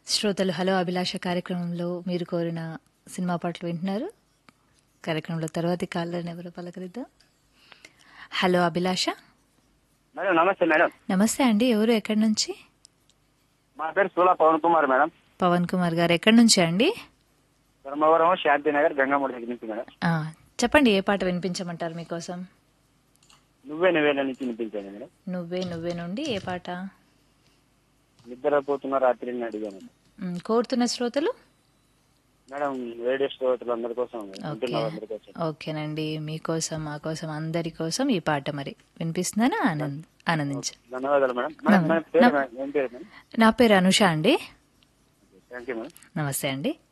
శ్రోతలు హలో అభిలాష కార్యక్రమంలో మీరు కోరిన సినిమా పాటలు వింటున్నారు కార్యక్రమంలో తర్వాతి కాళ్ళని ఎవరు పలకరిద్దాం హలో అభిలాష మేడం నమస్తే మేడం నమస్తే అండి ఎవరు ఎక్కడి నుంచి మా పేరు సూలా పవన్ కుమార్ మేడం పవన్ కుమార్ గారు ఎక్కడి నుంచి అండి ధర్మవరం శాంతినగర్ గంగామూడి దగ్గర నుంచి మేడం ఆ, చెప్పండి ఏ పాట వినిపించమంటారు మీకోసం నువ్వే నువ్వేనా నుంచి వినిపించాను మేడం నువ్వే నువ్వే నుండి ఏ పాట నిద్రపోతున్న రాత్రి అడిగాను మ్, కోరుతున్న శ్రోతలు మేడం రేడియో శ్రోతలు అందరి కోసం ఓకే వింటున్న అందరి కోసం ఓకేనండి మీకోసం మా కోసం అందరి కోసం ఈ పాట మరి వినిపిస్తుందని ఆనంద్ ఆనందించు ధన్యవాదాలు మేడం మేడం మన పేరు మేడం ఏం పేరు మేడం నా పేరు అనుష అండి థ్యాంక్ యూ మేడం నమస్తే అండి